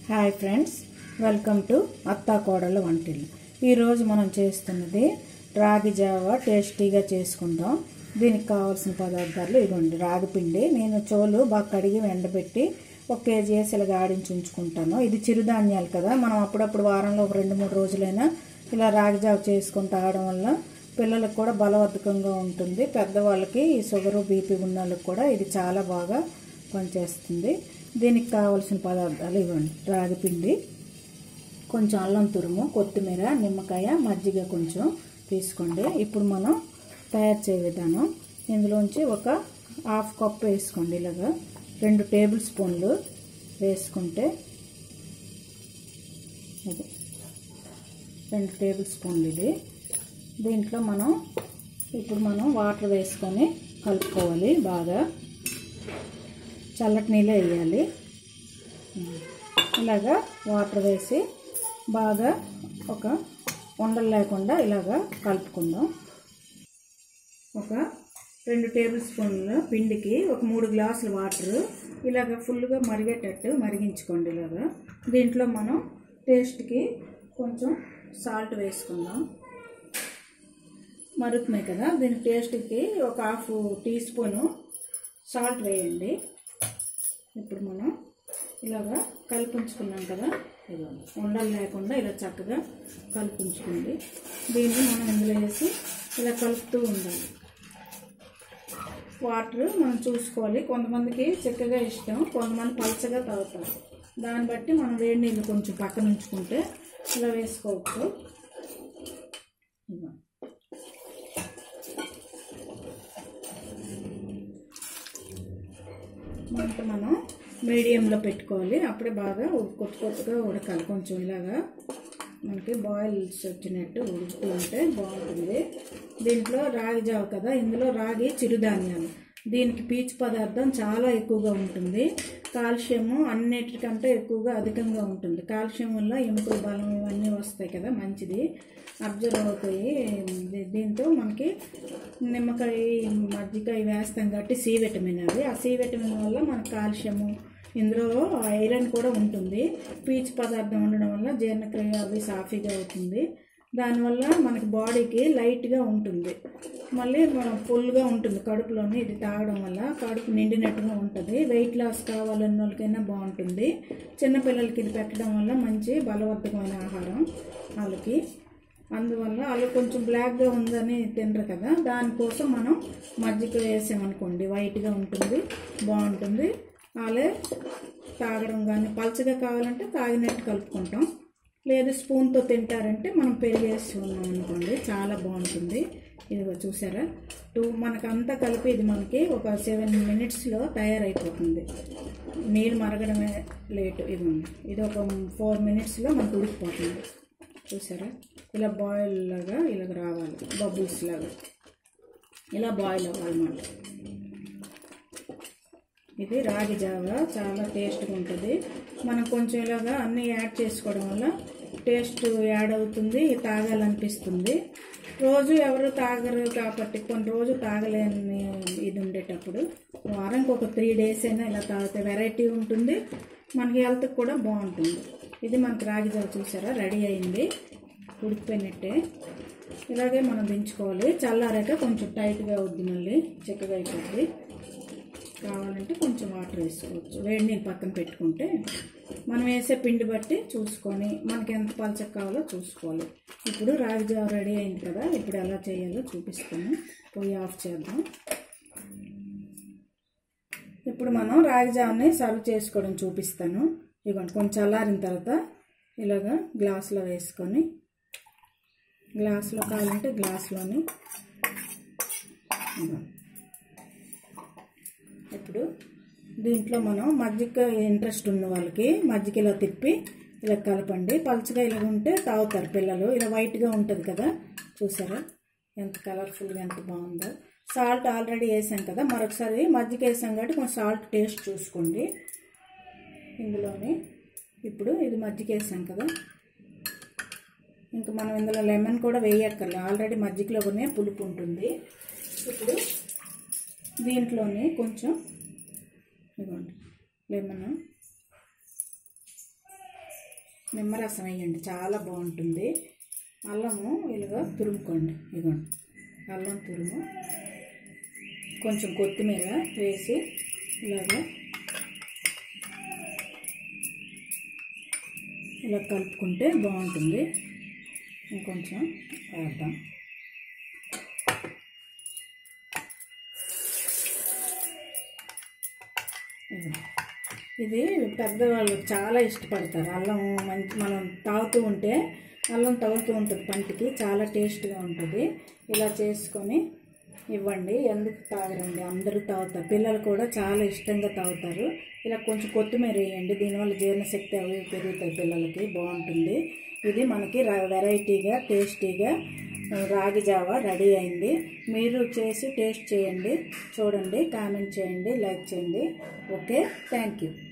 Hi friends welcome to అత్తా కోడళ్ళ వంటిల్లు ఈరోజు మనం చేస్తున్నది రాగి జావ టేస్టీగా చేసుకుందాం దీనికి కావాల్సిన పదార్థాలు ఇవ్వండి రాగి పిండి నేను చోలు బాగా కడిగి ఎండబెట్టి ఒక కేజీ వేసి ఇలాగ ఆడించి ఉంచుకుంటాను ఇది చిరుధాన్యాలు కదా మనం అప్పుడప్పుడు వారంలో ఒక రెండు మూడు రోజులైనా ఇలా రాగి జావ చేసుకుని తాగడం వల్ల పిల్లలకు కూడా బలవర్ధకంగా ఉంటుంది పెద్దవాళ్ళకి ఈ షుగరు బీపీ ఉన్న వాళ్ళకి కూడా ఇది చాలా బాగా పనిచేస్తుంది దీనికి కావాల్సిన పదార్థాలు ఇవ్వండి రాగి పిండి కొంచెం అల్లం తురుము కొత్తిమీర నిమ్మకాయ మజ్జిగ కొంచెం తీసుకోండి ఇప్పుడు మనం తయారు చేయ విధానం ఇందులోంచి ఒక హాఫ్ కప్ వేసుకోండి ఇలాగా రెండు టేబుల్ స్పూన్లు వేసుకుంటే ఇది రెండు టేబుల్ స్పూన్లు ఇది దీంట్లో మనం ఇప్పుడు మనం వాటర్ వేసుకొని కలుపుకోవాలి బాగా చల్లటి నీళ్ళు వేయాలి ఇలాగా వాటర్ వేసి బాగా ఒక ఉండలు లేకుండా ఇలాగా కలుపుకుందాం ఒక రెండు టేబుల్ స్పూన్ల పిండికి ఒక మూడు గ్లాసుల వాటర్ ఇలాగ ఫుల్గా మరిగేటట్టు మరిగించుకోండి ఇలాగా దీంట్లో మనం టేస్ట్కి కొంచెం సాల్ట్ వేసుకుందాం మరుగుతున్నాయి కదా దీని టేస్ట్కి ఒక హాఫ్ టీ స్పూను సాల్ట్ వేయండి ఇప్పుడు మనం ఇలాగా కలిపించుకున్నాం కదా ఇలా ఉండలు లేకుండా ఇలా చక్కగా కలిపించుకోండి దీన్ని మనం ఇందులో వేసి ఇలా కలుపుతూ ఉండాలి వాటర్ మనం చూసుకోవాలి కొంతమందికి చిక్కగా ఇష్టం కొంతమంది పలచగా తాగుతారు దాన్ని బట్టి మనం వేడి నీళ్ళు కొంచెం పక్కన ఉంచుకుంటే ఇలా వేసుకోవచ్చు ఇదిగో. మంట మనం మీడియంలో పెట్టుకోవాలి అప్పుడే బాగా ఉ- కొత్త కొత్తగా ఉడకాలి కొంచెం ఇలాగా మనకి బాయిల్స్ వచ్చినట్టు ఉడుకుతూ ఉంటే బాగుంటుంది దీంట్లో రాగి జావ కదా ఇందులో రాగి చిరుధాన్యాలు దీనికి పీచు పదార్థం చాలా ఎక్కువగా ఉంటుంది కాల్షియము అన్నిటికంటే ఎక్కువగా అధికంగా ఉంటుంది కాల్షియం వల్ల ఎముకల బలం ఇవన్నీ వస్తాయి కదా మంచిది అబ్జర్వ్ అవుతాయి దీ- దీంతో మనకి నిమ్మకాయ మజ్జిగ ఇవి వేస్తాం కాబట్టి సి విటమిన్ అది ఆ సి విటమిన్ వల్ల మనకు కాల్షియము ఇందులో ఐరన్ కూడా ఉంటుంది పీచు పదార్థం ఉండడం వల్ల జీర్ణక్రియ అవి సాఫీగా అవుతుంది దానివల్ల మనకి బాడీకి లైట్గా ఉంటుంది మళ్ళీ మనం ఫుల్గా ఉంటుంది కడుపులోని ఇది తాగడం వల్ల కడుపు నిండినట్టుగా ఉంటుంది వెయిట్ లాస్ కావాలన్న వాళ్ళకైనా బాగుంటుంది చిన్నపిల్లలకి ఇది పెట్టడం వల్ల మంచి బలవర్ధకమైన ఆహారం వాళ్ళకి అందువల్ల వాళ్ళు కొంచెం బ్లాక్గా ఉందని తినరు కదా దానికోసం మనం మజ్జిగ వేసామనుకోండి వైట్గా ఉంటుంది బాగుంటుంది వాళ్ళే తాగడం కానీ పలచగా కావాలంటే తాగినట్టు కలుపుకుంటాం లేదా స్పూన్తో తింటారంటే మనం పెరిగేసుకున్నాం అనుకోండి చాలా బాగుంటుంది ఇదిగో చూసారా టూ మనకంతా కలిపి ఇది మనకి ఒక సెవెన్ మినిట్స్లో తయారైపోతుంది నీళ్ళు మరగడమే లేటు ఇది ఉంది ఇది ఒక ఫోర్ మినిట్స్లో మనకు ఉడికిపోతుంది చూసారా ఇలా బాయిల్ లాగా ఇలాగ రావాలి బబుల్స్ లాగా ఇలా బాయిల్ అవ్వాలన్నమాట ఇది రాగి జావ చాలా టేస్ట్గా ఉంటుంది మనం కొంచెం ఇలాగా అన్నీ యాడ్ చేసుకోవడం వల్ల టేస్ట్ యాడ్ అవుతుంది తాగాలనిపిస్తుంది రోజు ఎవరు తాగరు కాబట్టి కొన్ని రోజు తాగలేని ఇది ఉండేటప్పుడు వారానికి ఒక త్రీ డేస్ అయినా ఇలా తాగితే వెరైటీ ఉంటుంది మనకి హెల్త్కి కూడా బాగుంటుంది ఇది మనకి రాగి జావ చూసారా రెడీ అయింది ఉడికిపోయినట్టే ఇలాగే మనం దించుకోవాలి చల్లారాక కొంచెం టైట్గా అవుద్ది మళ్ళీ చిక్కగా అయిపోద్ది కావాలంటే కొంచెం వాటర్ వేసుకోవచ్చు వేడి నీళ్ళు పక్కన పెట్టుకుంటే మనం వేసే పిండి బట్టి చూసుకొని మనకి ఎంత పలచక కావాలో చూసుకోవాలి ఇప్పుడు రాగి జావ రెడీ అయింది కదా ఇప్పుడు ఎలా చేయాలో చూపిస్తాను పొయ్యి ఆఫ్ చేద్దాం ఇప్పుడు మనం రాగి జావని సర్వ్ చేసుకోవడం చూపిస్తాను ఇవ్వండి కొంచెం చల్లారిన తర్వాత ఇలాగా గ్లాసులో వేసుకొని గ్లాసులో కావాలంటే గ్లాసులోని ఇవ్వండి ఇప్పుడు దీంట్లో మనం మజ్జిగ ఇంట్రెస్ట్ ఉన్న వాళ్ళకి మజ్జిగ ఇలా తిప్పి ఇలా కలపండి పలుచగా ఇలా ఉంటే తాగుతారు పిల్లలు ఇలా వైట్గా ఉంటుంది కదా చూసారా ఎంత కలర్ఫుల్గా ఎంత బాగుందో సాల్ట్ ఆల్రెడీ వేసాం కదా మరొకసారి మజ్జిగ వేసాం కాబట్టి కొంచెం సాల్ట్ టేస్ట్ చూసుకోండి ఇందులోని ఇప్పుడు ఇది మజ్జిగ వేసాం కదా ఇంకా మనం ఇందులో లెమన్ కూడా వేయక్కర్లే ఆల్రెడీ మజ్జిగలోనే పులుపు ఉంటుంది ఇప్పుడు దీంట్లోనే కొంచెం ఇదిగోండి లెమన్ నిమ్మరసం వేయండి చాలా బాగుంటుంది అల్లము ఇలాగా తురుముకోండి ఇదిగోండి అల్లం తురుము కొంచెం కొత్తిమీర వేసి ఇలాగా ఇలా కలుపుకుంటే బాగుంటుంది ఇంకొంచెం వేద్దాం ఇది. ఇది పెద్దవాళ్ళు చాలా ఇష్టపడతారు అల్లం మంచి మనం తాగుతూ ఉంటే అల్లం తగులుతూ ఉంటుంది పంటికి చాలా టేస్ట్గా ఉంటుంది ఇలా చేసుకొని ఇవ్వండి ఎందుకు తాగరండి అందరూ తాగుతారు పిల్లలు కూడా చాలా ఇష్టంగా తాగుతారు ఇలా కొంచెం కొత్తిమీర వేయండి దీనివల్ల జీర్ణశక్తి అవి పెరుగుతాయి పిల్లలకి బాగుంటుంది ఇది మనకి ర- వెరైటీగా టేస్టీగా ఆ, రాగి జావా రెడీ అయింది మీరు చేసి టేస్ట్ చేయండి చూడండి కామెంట్ చేయండి లైక్ చేయండి ఓకే థ్యాంక్ యూ